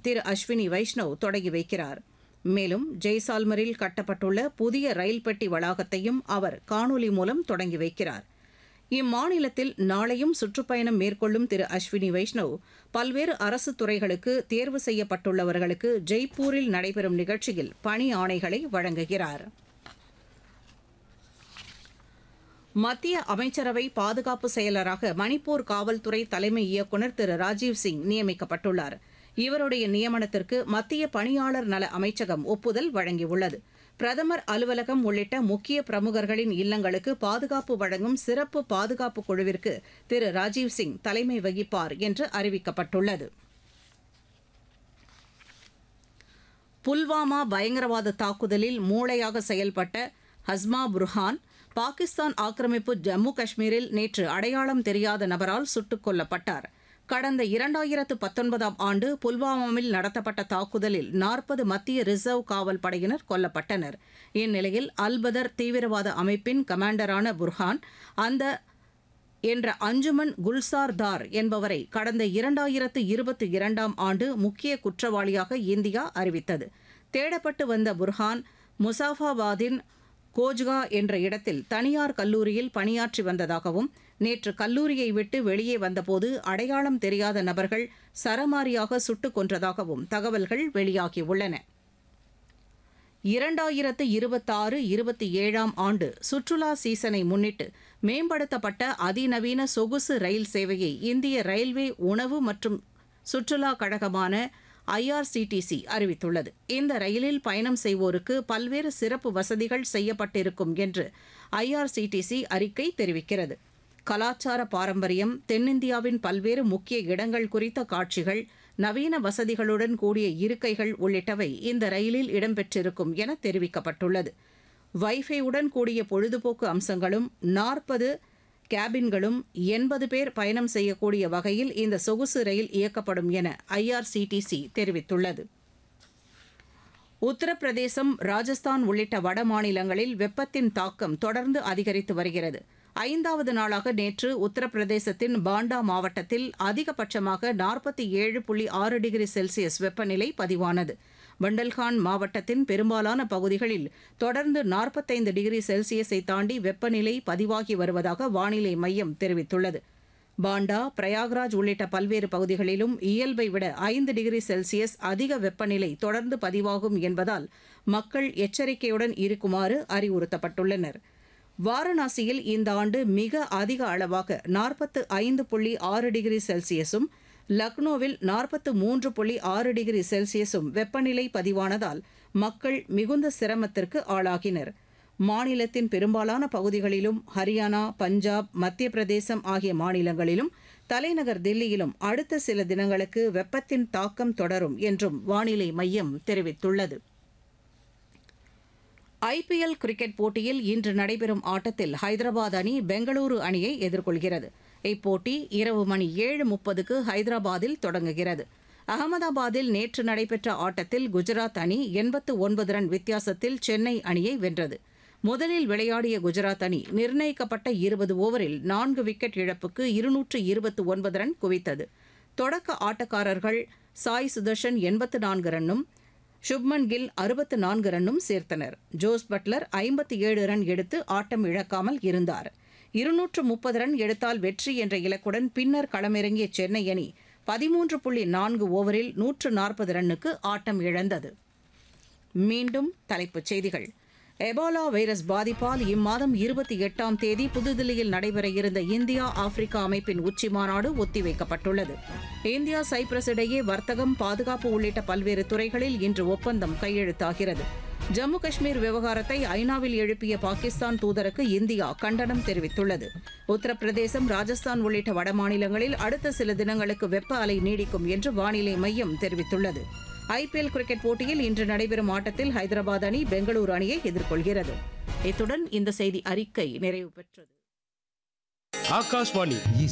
திரு அஸ்வினி வைஷ்ணவ் தொடங்கி வைக்கிறார் மேலும் ஜெய்சால்மரில் கட்டப்பட்டுள்ள புதிய ரயில் பெட்டி வளாகத்தையும் அவர் காணொலி மூலம் தொடங்கி வைக்கிறார் இம்மாநிலத்தில் நாளையும் சுற்றுப்பயணம் மேற்கொள்ளும் திரு அஸ்வினி வைஷ்ணவ் பல்வேறு அரசு துறைகளுக்கு தேர்வு செய்யப்பட்டுள்ளவர்களுக்கு ஜெய்ப்பூரில் நடைபெறும் நிகழ்ச்சியில் பணி ஆணைகளை வழங்குகிறார் மத்திய அமைச்சரவை பாதுகாப்பு செயலராக மணிப்பூர் காவல்துறை தலைமை இயக்குநர் திரு ராஜீவ் சிங் நியமிக்கப்பட்டுள்ளார் இவருடைய நியமனத்திற்கு மத்திய பணியாளர் நல அமைச்சகம் ஒப்புதல் வழங்கியுள்ளது பிரதமர் அலுவலகம் உள்ளிட்ட முக்கிய பிரமுகர்களின் இல்லங்களுக்கு பாதுகாப்பு வழங்கும் சிறப்பு பாதுகாப்பு குழுவிற்கு திரு ராஜீவ் சிங் தலைமை வகிப்பார் என்று அறிவிக்கப்பட்டுள்ளது புல்வாமா பயங்கரவாத தாக்குதலில் மூளையாக செயல்பட்ட ஹஸ்மா புர்ஹான் பாகிஸ்தான் ஆக்கிரமிப்பு ஜம்மு காஷ்மீரில் நேற்று அடையாளம் தெரியாத நபரால் சுட்டுக் கொல்லப்பட்டார் கடந்த இரண்டாயிரத்து பத்தொன்பதாம் ஆண்டு புல்வாமாவில் நடத்தப்பட்ட தாக்குதலில் நாற்பது மத்திய ரிசர்வ் காவல் படையினர் கொல்லப்பட்டனர் இந்நிலையில் அல்பதர் தீவிரவாத அமைப்பின் கமாண்டரான புர்ஹான் அந்த என்ற அஞ்சுமன் குல்சார் தார் என்பவரை கடந்த இரண்டாயிரத்து இருபத்தி இரண்டாம் ஆண்டு முக்கிய குற்றவாளியாக இந்தியா அறிவித்தது தேடப்பட்டு வந்த புர்ஹான் முசாஃபாபாதின் கோஜ்கா என்ற இடத்தில் தனியார் கல்லூரியில் பணியாற்றி வந்ததாகவும் நேற்று கல்லூரியை விட்டு வெளியே வந்தபோது அடையாளம் தெரியாத நபர்கள் சரமாரியாக சுட்டுக் கொன்றதாகவும் தகவல்கள் வெளியாகியுள்ளன இரண்டாயிரத்து இருபத்தாறு இருபத்தி ஏழாம் ஆண்டு சுற்றுலா சீசனை முன்னிட்டு மேம்படுத்தப்பட்ட அதிநவீன சொகுசு ரயில் சேவையை இந்திய ரயில்வே உணவு மற்றும் சுற்றுலா கழகமான ஐஆர்சிடிசி அறிவித்துள்ளது இந்த ரயிலில் பயணம் செய்வோருக்கு பல்வேறு சிறப்பு வசதிகள் செய்யப்பட்டிருக்கும் என்று ஐஆர்சிடிசி அறிக்கை தெரிவிக்கிறது கலாச்சார பாரம்பரியம் தென்னிந்தியாவின் பல்வேறு முக்கிய இடங்கள் குறித்த காட்சிகள் நவீன வசதிகளுடன் கூடிய இருக்கைகள் உள்ளிட்டவை இந்த ரயிலில் இடம்பெற்றிருக்கும் என தெரிவிக்கப்பட்டுள்ளது வைஃபையுடன் கூடிய பொழுதுபோக்கு அம்சங்களும் நாற்பது கேபின்களும் எண்பது பேர் பயணம் செய்யக்கூடிய வகையில் இந்த சொகுசு ரயில் இயக்கப்படும் என ஐஆர்சிடிசி தெரிவித்துள்ளது உத்தரப்பிரதேசம் ராஜஸ்தான் உள்ளிட்ட வட மாநிலங்களில் வெப்பத்தின் தாக்கம் தொடர்ந்து அதிகரித்து வருகிறது ஐந்தாவது நாளாக நேற்று உத்தரப்பிரதேசத்தின் பாண்டா மாவட்டத்தில் அதிகபட்சமாக நாற்பத்தி ஏழு புள்ளி ஆறு டிகிரி செல்சியஸ் வெப்பநிலை பதிவானது பண்டல்கான் மாவட்டத்தின் பெரும்பாலான பகுதிகளில் தொடர்ந்து நாற்பத்தைந்து டிகிரி செல்சியஸை தாண்டி வெப்பநிலை பதிவாகி வருவதாக வானிலை மையம் தெரிவித்துள்ளது பாண்டா பிரயாக்ராஜ் உள்ளிட்ட பல்வேறு பகுதிகளிலும் இயல்பை விட ஐந்து டிகிரி செல்சியஸ் அதிக வெப்பநிலை தொடர்ந்து பதிவாகும் என்பதால் மக்கள் எச்சரிக்கையுடன் இருக்குமாறு அறிவுறுத்தப்பட்டுள்ளனர் வாரணாசியில் இந்த ஆண்டு மிக அதிக அளவாக நாற்பத்து ஐந்து புள்ளி ஆறு டிகிரி செல்சியஸும் லக்னோவில் நாற்பத்து மூன்று புள்ளி ஆறு டிகிரி செல்சியஸும் வெப்பநிலை பதிவானதால் மக்கள் மிகுந்த சிரமத்திற்கு ஆளாகினர் மாநிலத்தின் பெரும்பாலான பகுதிகளிலும் ஹரியானா பஞ்சாப் மத்திய பிரதேசம் ஆகிய மாநிலங்களிலும் தலைநகர் தில்லியிலும் அடுத்த சில தினங்களுக்கு வெப்பத்தின் தாக்கம் தொடரும் என்றும் வானிலை மையம் தெரிவித்துள்ளது ஐபிஎல் கிரிக்கெட் போட்டியில் இன்று நடைபெறும் ஆட்டத்தில் ஹைதராபாத் அணி பெங்களூரு அணியை எதிர்கொள்கிறது இப்போட்டி இரவு மணி ஏழு முப்பதுக்கு ஹைதராபாத்தில் தொடங்குகிறது அகமதாபாத்தில் நேற்று நடைபெற்ற ஆட்டத்தில் குஜராத் அணி எண்பத்து ஒன்பது ரன் வித்தியாசத்தில் சென்னை அணியை வென்றது முதலில் விளையாடிய குஜராத் அணி நிர்ணயிக்கப்பட்ட இருபது ஓவரில் நான்கு விக்கெட் இழப்புக்கு இருநூற்று இருபத்து ஒன்பது ரன் குவித்தது தொடக்க ஆட்டக்காரர்கள் சாய் சுதர்ஷன் எண்பத்து நான்கு ரன்னும் சுப்மன் கில் அறுபத்து நான்கு ரன்னும் சேர்த்தனர் ஜோஸ் பட்லர் ஐம்பத்தி ஏழு ரன் எடுத்து ஆட்டம் இழக்காமல் இருந்தார் இருநூற்று முப்பது ரன் எடுத்தால் வெற்றி என்ற இலக்குடன் பின்னர் களமிறங்கிய சென்னை அணி பதிமூன்று புள்ளி நான்கு ஓவரில் நூற்று நாற்பது ரன்னுக்கு ஆட்டம் இழந்தது மீண்டும் தலைப்புச் செய்திகள் எபோலா வைரஸ் பாதிப்பால் இம்மாதம் இருபத்தி எட்டாம் தேதி புதுதில்லியில் நடைபெற இருந்த இந்தியா ஆப்பிரிக்கா அமைப்பின் உச்சி மாநாடு ஒத்திவைக்கப்பட்டுள்ளது இந்தியா சைப்ரஸ் இடையே வர்த்தகம் பாதுகாப்பு உள்ளிட்ட பல்வேறு துறைகளில் இன்று ஒப்பந்தம் கையெழுத்தாகிறது ஜம்மு காஷ்மீர் விவகாரத்தை ஐநாவில் எழுப்பிய பாகிஸ்தான் தூதருக்கு இந்தியா கண்டனம் தெரிவித்துள்ளது உத்தரப்பிரதேசம் ராஜஸ்தான் உள்ளிட்ட வடமாநிலங்களில் அடுத்த சில தினங்களுக்கு வெப்ப அலை நீடிக்கும் என்று வானிலை மையம் தெரிவித்துள்ளது ஐபிஎல் கிரிக்கெட் போட்டியில் இன்று நடைபெறும் ஆட்டத்தில் ஹைதராபாத் அணி பெங்களூரு அணியை எதிர்கொள்கிறது இத்துடன் இந்த செய்தி அறிக்கை நிறைவு பெற்றது ஆகாஷ்வாணி